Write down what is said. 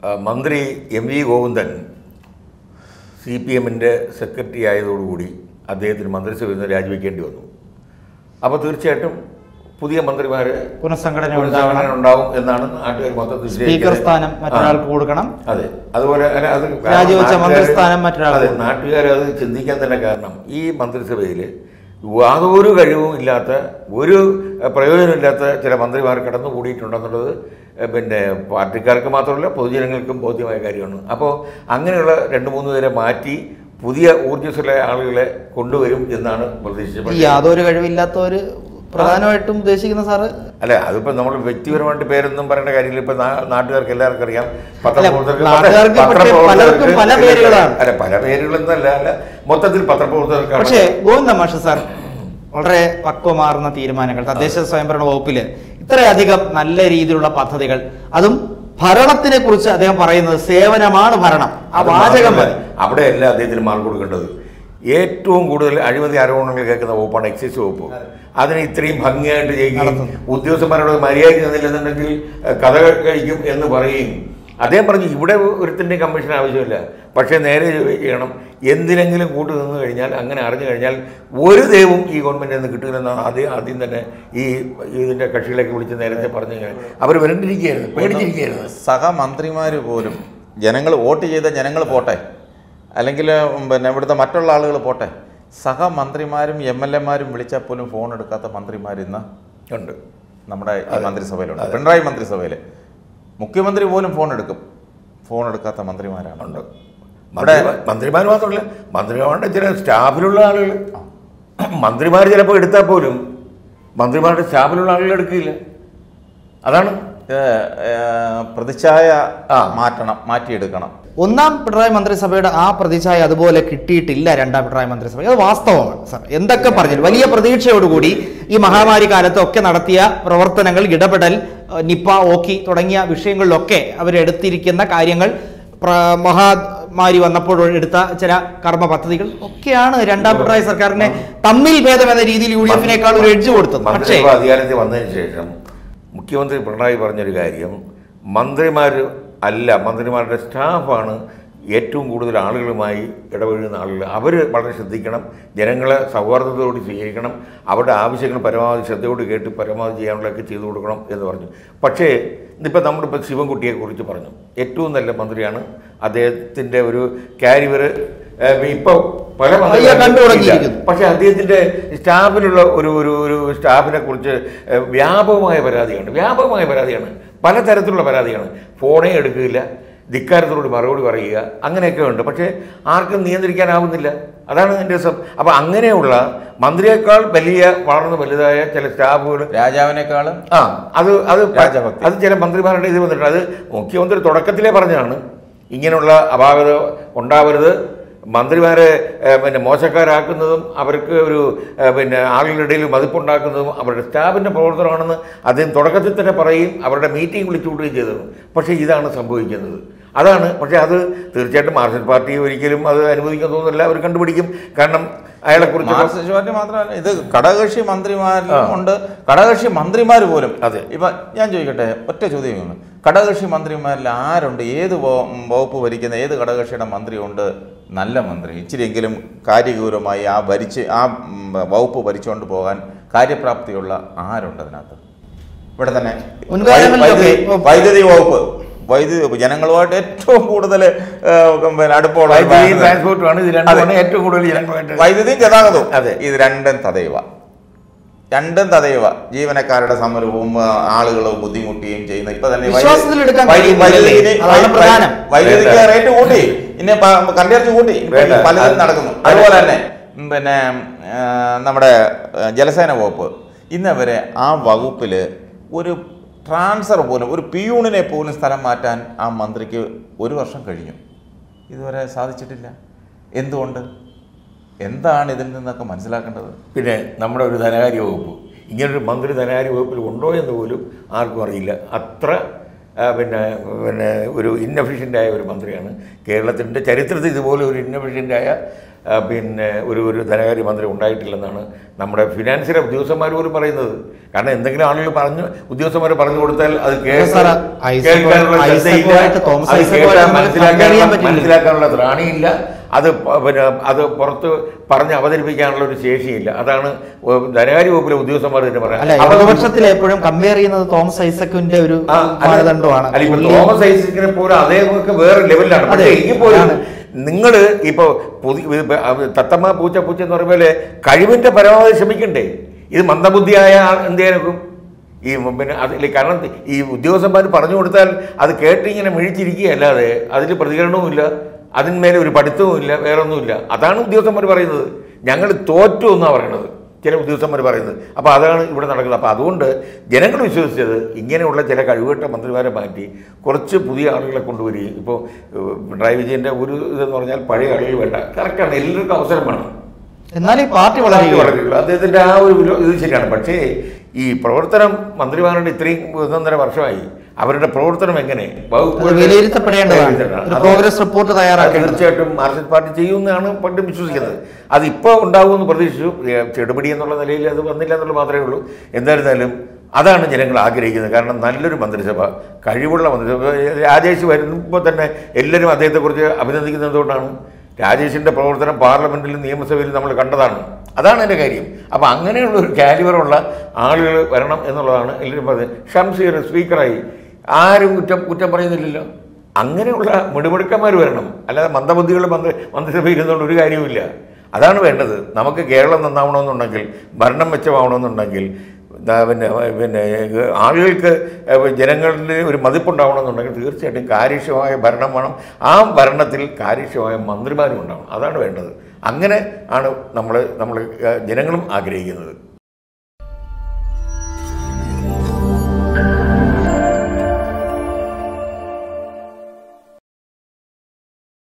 ആ, മന്ത്രി M V Govindan C P എമ്മിൻ്റെ സെക്രട്ടറി ആയതോടുകൂടി അദ്ദേഹത്തിന് മന്ത്രിസഭയിൽ നിന്ന് രാജിവെക്കേണ്ടി വന്നു അപ്പോൾ തീർച്ചയായിട്ടും പുതിയ മന്ത്രിമാർ പുനഃസംഘടന ഉണ്ടാവണം ഉണ്ടാവും എന്നാണ് നാട്ടുകാർ മൊത്തത്തിൽ സ്പീക്കർ വിജയിക്കുന്നത്. സ്ഥാനം മറ്റൊരാൾക്ക് ആ. കൊടുക്കണം അതെ അതുപോലെ അല്ല, അത് രാജിവെച്ച നാട്ടുകാര് മന്ത്രിസ്ഥാനം മറ്റൊരാൾക്ക് അതെ കൊടുക്കണം. നാട്ടുകാർ അത് ചിന്തിക്കാൻ തന്നെ കാരണം ഈ മന്ത്രിസഭയിൽ യാതൊരു കഴിവും ഇല്ലാത്ത ഒരു എഹ്, പ്രയോജനമില്ലാത്ത ചില മന്ത്രിമാർ കടന്നുകൂടിയിട്ടുണ്ടെന്നുള്ളത് എഹ്, പിന്നെ പാർട്ടിക്കാർക്ക് മാത്രമല്ല പൊതുജനങ്ങൾക്കും ബോധ്യമായ കാര്യമാണ് അപ്പോൾ അങ്ങനെയുള്ള രണ്ട് മൂന്ന് പേരെ മാറ്റി പുതിയ ഊർജ്ജസ്വല ആളുകളെ കൊണ്ടുവരും എന്നാണ് ഈ പ്രതീക്ഷിച്ചത് യാതൊരു കഴിവില്ലാത്തവര് പ്രധാനമായിട്ടും ഉദ്ദേശിക്കുന്ന സാറ് അല്ല അതിപ്പോ നമ്മൾ വ്യക്തിപരമായിട്ട് പേരൊന്നും പറയേണ്ട കാര്യമില്ല ഇപ്പൊ നാ- നാട്ടുകാർക്ക് എല്ലാവർക്കും അറിയാം അല്ല, പത്രപ്രവർത്തകർക്ക് നാട്ടുകാർക്ക് പത്ര- പക്ഷേ പത്രപ്രവർത്തകർക്ക് പലർക്കും പല പേരുകളാണ്. അല്ല പല പേരുകളെന്നല്ല അല്ല മൊത്തത്തിൽ പത്രപ്രവർത്തകർക്കാണ് പക്ഷേ ഗോവിന്ദ മാഷ സാർ വളരെ പക്വമാർന്ന തീരുമാനങ്ങൾ തദ്ദേശ സ്വയംഭരണ വകുപ്പില് ഇത്രയധികം നല്ല രീതിയിലുള്ള പദ്ധതികൾ അതും ഭരണത്തിനെ കുറിച്ച് അദ്ദേഹം പറയുന്നത് സേവനമാണ് ഭരണം ആ അത് വാചകം മാത്രമല്ല, മതി അവിടെയല്ല അദ്ദേഹത്തിന് മാർക്ക് കൊടുക്കേണ്ടത് ഏറ്റവും കൂടുതൽ അഴിമതി ആരോപണങ്ങൾ കേൾക്കുന്ന വകുപ്പാണ് എക്സൈസ് വകുപ്പ് അതിന് ഇത്രയും ഭംഗിയായിട്ട് ചെയ്യുകയും നടത്തുന്നു. ഉദ്യോഗസ്ഥന്മാരോട് മര്യാദയ്ക്ക് നിന്നില്ലെന്നുണ്ടെങ്കിൽ ഏഹ്, കഥ കഴിക്കും എന്ന് പറയുകയും അദ്ദേഹം പറഞ്ഞു ഇവിടെ ഒരുത്തിൻ്റെ കമ്മീഷൻ ആവശ്യമില്ല പക്ഷേ നേരെ ചെയ്യണം എന്തിനെങ്കിലും കൂട്ടു നിന്ന് കഴിഞ്ഞാൽ അങ്ങനെ അറിഞ്ഞു കഴിഞ്ഞാൽ ഒരു ദൈവവും ഈ ഗവൺമെൻറ്റിൽ നിന്ന് കിട്ടില്ലെന്നാണ് ആദ്യം ആദ്യം തന്നെ ഈ ഇതിൻ്റെ കക്ഷികളൊക്കെ വിളിച്ച് നേരത്തെ പറഞ്ഞു അവർ വരണ്ടിരിക്കുകയായിരുന്നു പേടിച്ചിരിക്കുകയായിരുന്നു സഹമന്ത്രിമാർ പോലും ജനങ്ങൾ വോട്ട് ചെയ്ത ജനങ്ങൾ പോട്ടെ അല്ലെങ്കിൽ പിന്നെ ഇവിടുത്തെ മറ്റുള്ള ആളുകൾ പോട്ടെ സഹമന്ത്രിമാരും എം എൽ എമാരും വിളിച്ചാൽ പോലും ഫോൺ എടുക്കാത്ത മന്ത്രിമാർ ഇന്ന് ഉണ്ട് നമ്മുടെ ഈ മന്ത്രിസഭയിലുണ്ട് പിണറായി മന്ത്രിസഭയിൽ മുഖ്യമന്ത്രി പോലും ഫോൺ എടുക്കും ഫോൺ എടുക്കാത്ത മന്ത്രിമാരാണ് ഉണ്ട് മന്ത്രിമാർ മന്ത്രിമാർ മാത്രമല്ല മന്ത്രിമാരുടെ ചില സ്റ്റാഫിലുള്ള ആളുകൾ മന്ത്രിമാർ ചിലപ്പോൾ എടുത്താൽ പോലും മന്ത്രിമാരുടെ സ്റ്റാഫിലുള്ള ആളുകൾ എടുക്കില്ല അതാണ് ഇത്, ഏർ, പ്രതിച്ഛായ ആ. മാറ്റണം മാറ്റിയെടുക്കണം ഒന്നാം പിണറായി മന്ത്രിസഭയുടെ ആ പ്രതിച്ഛായ അതുപോലെ കിട്ടിയിട്ടില്ല രണ്ടാം പിണറായി മന്ത്രിസഭ അത് വാസ്തവമാണ് സാർ എന്തൊക്കെ പറഞ്ഞാലും വലിയ പ്രതീക്ഷയോടുകൂടി ഈ മഹാമാരി കാലത്തൊക്കെ നടത്തിയ പ്രവർത്തനങ്ങൾ ഇടപെടൽ ഏഹ്, നിപ്പ ഓക്കി തുടങ്ങിയ വിഷയങ്ങളിലൊക്കെ അവരെടുത്തിരിക്കുന്ന കാര്യങ്ങൾ പ്ര- മഹാമാരി വന്നപ്പോൾ എടുത്ത ചില കർമ്മ പദ്ധതികൾ ഒക്കെയാണ് രണ്ടാം പിണറായി സർക്കാരിനെ തമ്മിൽ ഭേദം എന്ന രീതിയിൽ യു ഡി എഫിനേക്കാൾ ഒരു എഡ്ജ് കൊടുത്തത് പക്ഷേ മന്ത്രിസഭ അധികാരത്തിൽ വന്നതിന് ശേഷം മുഖ്യമന്ത്രി പിണറായി പറഞ്ഞൊരു കാര്യം മന്ത്രിമാർ അല്ല മന്ത്രിമാരുടെ സ്റ്റാഫാണ് ഏറ്റവും കൂടുതൽ ആളുകളുമായി ഇടപഴകുന്ന ആളുകൾ അവർ വളരെ ശ്രദ്ധിക്കണം ജനങ്ങളെ സൗഹാർദ്ദത്തോട് സ്വീകരിക്കണം അവരുടെ ആവശ്യങ്ങൾ പരമാവധി ശ്രദ്ധയോട് കേട്ട് പരമാവധി ചെയ്യാനുള്ളതൊക്കെ ചെയ്തു കൊടുക്കണം എന്ന് പറഞ്ഞു പക്ഷേ ഇന്നിപ്പോൾ നമ്മളിപ്പോൾ ശിവൻകുട്ടിയെക്കുറിച്ച് പറഞ്ഞു ഏറ്റവും നല്ല മന്ത്രിയാണ് അദ്ദേഹത്തിൻ്റെ ഒരു കാരിവർ ഇപ്പോൾ പല അയ്യോ, മന്ത്രിമാരും കണ്ടു ഇല്ല. തുടങ്ങിയിരിക്കുന്നു. പക്ഷേ അദ്ദേഹത്തിൻ്റെ സ്റ്റാഫിലുള്ള ഒരു ഒരു ഒരു സ്റ്റാഫിനെ കുറിച്ച് ഏഹ്, വ്യാപകമായ പരാതിയാണ് വ്യാപകമായ പരാതിയാണ് പലതരത്തിലുള്ള പരാതിയാണ് ഫോണേ എടുക്കില്ല ധിക്കാരത്തോട് മറുപടി പറയുക അങ്ങനെയൊക്കെ ഉണ്ട് പക്ഷേ ആർക്കും നിയന്ത്രിക്കാനാവുന്നില്ല അതാണ് എൻ്റെ രസം അപ്പോൾ അങ്ങനെയുള്ള മന്ത്രിയേക്കാൾ വലിയ വളർന്നു വലുതായ ചില സ്റ്റാഫുകൾ രാജാവിനേക്കാളും ആ അത് അത് പ- രാജഭക്തി. അത് ചില മന്ത്രിമാരുടെ ഇത് വന്നിട്ടുണ്ട് അത് മുഖ്യമന്ത്രി തുടക്കത്തിലേ പറഞ്ഞതാണ് ഇങ്ങനെയുള്ള അപാകത ഉണ്ടാവരുത് മന്ത്രിമാരെ ഏഹ്, പിന്നെ മോശക്കാരാക്കുന്നതും അവർക്ക് ഒരു ഏഹ്, പിന്നെ ആളുകളുടെ ഇടയിൽ മതിപ്പുണ്ടാക്കുന്നതും അവരുടെ സ്റ്റാഫിൻ്റെ പ്രവർത്തനമാണെന്ന് അദ്ദേഹം തുടക്കത്തിൽ തന്നെ പറയും അവരുടെ മീറ്റിംഗ് വിളിച്ചു കൂട്ടുകയും ചെയ്തത് പക്ഷേ ഇതാണ് സംഭവിക്കുന്നത് അതാണ് പക്ഷേ അത് തീർച്ചയായിട്ടും മാർക്സിസ്റ്റ് പാർട്ടി ഒരിക്കലും അത് അനുവദിക്കാൻ തോന്നുന്നില്ല അവർ കണ്ടുപിടിക്കും കാരണം അയാളെക്കുറിച്ച് മാർക്സിസ്റ്റ് പാർട്ടി മാത്രമല്ല ഇത് ഘടകകക്ഷി മന്ത്രിമാരിലും ഉണ്ട് ഘടകകക്ഷി മന്ത്രിമാർ പോലും അതെ. ഇപ്പൊ ഞാൻ ചോദിക്കട്ടെ ഒറ്റ ചോദ്യം ഘടകകക്ഷി മന്ത്രിമാരിൽ ആരുണ്ട് ഏത് വ- വകുപ്പ് ഭരിക്കുന്ന ഏത് ഘടകകക്ഷിയുടെ മന്ത്രിയുണ്ട് നല്ല മന്ത്രി ഇച്ചിരിയെങ്കിലും കാര്യഗൗരവമായി ആ ഭരിച്ച് ആ ഉം, വകുപ്പ് ഭരിച്ചുകൊണ്ട് പോകാൻ കാര്യപ്രാപ്തിയുള്ള ആരുണ്ട് അതിനകത്ത് ഇവിടെ തന്നെ മുൻകാലങ്ങളിലൊക്കെ വൈദ്യുതി- ഇപ്പം- വൈദ്യുതി വകുപ്പ് വൈദ്യുതി ജനങ്ങളുമായിട്ട് ഏറ്റവും കൂടുതൽ പിന്നെ അടുപ്പമുള്ള ഒരു വൈദ്യുതിയും ബാങ്ക്. ട്രാൻസ്പോർട്ടുമാണ് ഇത് രണ്ടുമാണ് ഏറ്റവും കൂടുതൽ ജനങ്ങളുമായിട്ട് വൈദ്യുതിയും ഗതാഗതവും അതെ. ഇത് രണ്ടും തതയുവ രണ്ടും തതയുവ ജീവനക്കാരുടെ സമരവും ആ, ആളുകൾ ബുദ്ധിമുട്ടുകയും ചെയ്യുന്ന ഇപ്പൊ തന്നെ വൈദ്യുതി- വിശ്വാസത്തിലെടുക്കാൻ വൈദ്യുതി- കഴിയുന്നില്ല. വൈദ്യുതിക്ക് അതാണ് വൈ- പ്രധാനം. വൈദ്യുതിക്ക് വേണ്ട. റേറ്റ് കൂട്ടി ഇന്നെ കണ്ടിറച്ചി കൂട്ടി ഇപ്പൊ വേണ്ട. പലതും അത് നടക്കുന്നു അതെ. അതുപോലെ തന്നെ ഉം, പിന്നെ ആ, നമ്മുടെ ആ, ജലസേന വകുപ്പ് ഇന്നവരെ ആ വകുപ്പിൽ ഒരു ട്രാൻസ്ഫർ പോലും ഒരു പിയൂണിനെ പോലും സ്ഥലം മാറ്റാൻ ആ മന്ത്രിക്ക് ഒരു വർഷം കഴിഞ്ഞു ഇതുവരെ സാധിച്ചിട്ടില്ല എന്തുകൊണ്ട് എന്താണ് ഇതിൽ നിന്നൊക്കെ മനസ്സിലാക്കേണ്ടത് പിന്നെ നമ്മുടെ ഒരു ധനകാര്യ വകുപ്പ് ഇങ്ങനൊരു മന്ത്രി ധനകാര്യ വകുപ്പിൽ ഉണ്ടോ എന്ന് പോലും ആർക്കും അറിയില്ല അത്ര ആ, പിന്നെ പിന്നെ ഒരു ഇന്നഫിഷ്യൻ്റായ ഒരു മന്ത്രിയാണ് കേരളത്തിൻ്റെ ചരിത്രത്തിൽ ഇതുപോലെ ഒരു ഇന്നഫിഷ്യൻ്റായ ആ, പിന്നെ ഒരു ഒരു ധനകാര്യ മന്ത്രി ഉണ്ടായിട്ടില്ലെന്നാണ് നമ്മുടെ ഫിനാൻസിലെ ഉദ്യോഗസ്ഥന്മാർ പോലും പറയുന്നത് കാരണം എന്തെങ്കിലും ആളുകൾ പറഞ്ഞു ഉദ്യോഗസ്ഥന്മാർ പറഞ്ഞു കൊടുത്താൽ അത് കേൾക്കാൻ- സാർ, ഐസക് കേൾക്കാനുള്ള ഐസക് ശ്രദ്ധയില്ല. ആയിട്ട് തോമസ് അത് ഐസക് കേൾക്കാൻ ആയിട്ട് മനസ്സിലാക്കാൻ compare ചെയ്യാൻ പറ്റില്ല. മനസ്സിലാക്കാനുള്ള ത്രാണിയില്ല അത് പ- പിന്നെ അത് പുറത്ത് പറഞ്ഞ് അവതരിപ്പിക്കാനുള്ള ഒരു ശേഷിയില്ല അതാണ് ഒ- ധനകാര്യ വകുപ്പിലെ ഉദ്യോഗസ്ഥന്മാർ തന്നെ അല്ല പറയാം ഇടതുപക്ഷത്തിൽ എപ്പോഴും കമ്പയർ ചെയ്യുന്നത് തോമസ് ഐസക്കിന്റെ ഒരു ആ, അല്ല, മാനദണ്ഡമാണ് അല്ല ഇപ്പൊ പുള്ളി- തോമസ് ഐസക്കിനെ പോലെ അതേപോലെ വേറെ ലെവലിലാണ് പക്ഷേ അതെ, എങ്കിൽ പോലും അതാണ്. നിങ്ങൾ ഇപ്പോൾ പുതിയ ഇപ്പൊ അത് തത്തമ്മ പൂച്ച പൂച്ച എന്ന് പറയുമ്പോൾ കഴിവിന്റെ പരമാവധി ശ്രമിക്കണ്ടേ ഇത് മന്ദബുദ്ധിയായ ആൾ എന്ത് ചെയ്യാനൊക്കും ഈ പിന്നെ അതിൽ കാരണം ഈ ഉദ്യോഗസ്ഥന്മാർ പറഞ്ഞു കൊടുത്താൽ അത് കേട്ട് ഇങ്ങനെ മിഴിച്ചിരിക്കുക അല്ലാതെ അതിൽ പ്രതികരണവുമില്ല അതിന്മേലെ ഒരു പഠിത്തവും ഇല്ല വേറെ ഒന്നുമില്ല അതാണ് ഉദ്യോഗസ്ഥന്മാർ പറയുന്നത് ഞങ്ങൾ തോറ്റു എന്നാണ് പറയുന്നത് ചില ഉദ്യോഗസ്ഥന്മാർ പറയുന്നത് അപ്പോൾ അതാണ് ഇവിടെ നടക്കുന്നത് അപ്പോൾ അതുകൊണ്ട് ജനങ്ങൾ വിശ്വസിച്ചത് ഇങ്ങനെയുള്ള ചില കഴിവുകെട്ട മന്ത്രിമാരെ മാറ്റി കുറച്ച് പുതിയ ആളുകളെ കൊണ്ടുവരികയും ഇപ്പോൾ ഏഹ്, പിണറായി വിജയൻ്റെ ഒരു ഇതെന്ന് പറഞ്ഞാൽ പഴയ ആളുകൾ വേണ്ട കറക്റ്റാണ് എല്ലാവർക്കും അവസരം വേണം എന്നാൽ ഈ പാർട്ടി വളരെ വളരെ വളരെയുള്ളൂ അദ്ദേഹത്തിൻ്റെ ആ ഒരു വിലോ- ഇത് ശരിയാണ് പക്ഷേ ഈ പ്രവർത്തനം മന്ത്രിമാരുടെ ഇത്രയും ഒന്നൊന്നര വർഷമായി അവരുടെ പ്രവർത്തനം എങ്ങനെ വകുപ്പുകളുടെ- അത് വിലയിരുത്തപ്പെടേണ്ടതാണ് വിലയിരുത്തപ്പെടണം. ഒരു അത് പ്രോഗ്രസ് റിപ്പോർട്ട് തയ്യാറാക്കേണ്ടത് തീർച്ചയായിട്ടും മാർക്സിസ്റ്റ് പാർട്ടി ചെയ്യുമെന്നാണ് പണ്ടും വിശ്വസിക്കുന്നത് അത് ഇപ്പോൾ ഉണ്ടാകുമെന്ന് പ്രതീക്ഷിച്ചു ഏ, ചെടുപിടി എന്നുള്ള നിലയിൽ അത് വന്നില്ല എന്നുള്ളത് മാത്രമേ ഉള്ളൂ എന്തായിരുന്നാലും അതാണ് ജനങ്ങൾ ആഗ്രഹിക്കുന്നത് കാരണം നല്ലൊരു മന്ത്രിസഭ കഴിവുള്ള മന്ത്രിസഭ ഏ, രാജേഷ് വരുമ്പോൾ തന്നെ എല്ലാവരും അദ്ദേഹത്തെക്കുറിച്ച് അഭിനന്ദിക്കുന്നത് എന്തുകൊണ്ടാണ് രാജേഷിൻ്റെ പ്രവർത്തനം പാർലമെൻറ്റിലും നിയമസഭയിലും നമ്മൾ കണ്ടതാണ് അതാണ് എൻ്റെ കാര്യം അപ്പോൾ അങ്ങനെയുള്ള ഒരു കാലിബറുള്ള ആളുകൾ വരണം എന്നുള്ളതാണ് എല്ലാവരും പറഞ്ഞത് ഷംസീർ സ്പീക്കറായി ആരും കുറ്റം കുറ്റം പറയുന്നില്ലല്ലോ അങ്ങനെയുള്ള മിടുമിടുക്കന്മാർ വരണം അല്ലാതെ മന്ദബുദ്ധികൾ മന്ത്രി മന്ത്രിസഭയിൽ ഇരുന്നുകൊണ്ട് ഒരു കാര്യവുമില്ല അതാണ് വേണ്ടത് നമുക്ക് കേരളം നന്നാവണമെന്നുണ്ടെങ്കിൽ ഭരണം മെച്ചമാവണമെന്നുണ്ടെങ്കിൽ ദാ പിന്നെ പിന്നെ ആളുകൾക്ക് ജനങ്ങളിൽ ഒരു മതിപ്പുണ്ടാവണമെന്നുണ്ടെങ്കിൽ തീർച്ചയായിട്ടും കാര്യക്ഷമമായ ഭരണം വേണം ആ ഭരണത്തിൽ കാര്യക്ഷമമായ മന്ത്രിമാരും ഉണ്ടാവണം അതാണ് വേണ്ടത് അങ്ങനെ ആണ് നമ്മൾ നമ്മൾ ജനങ്ങളും ആഗ്രഹിക്കുന്നത്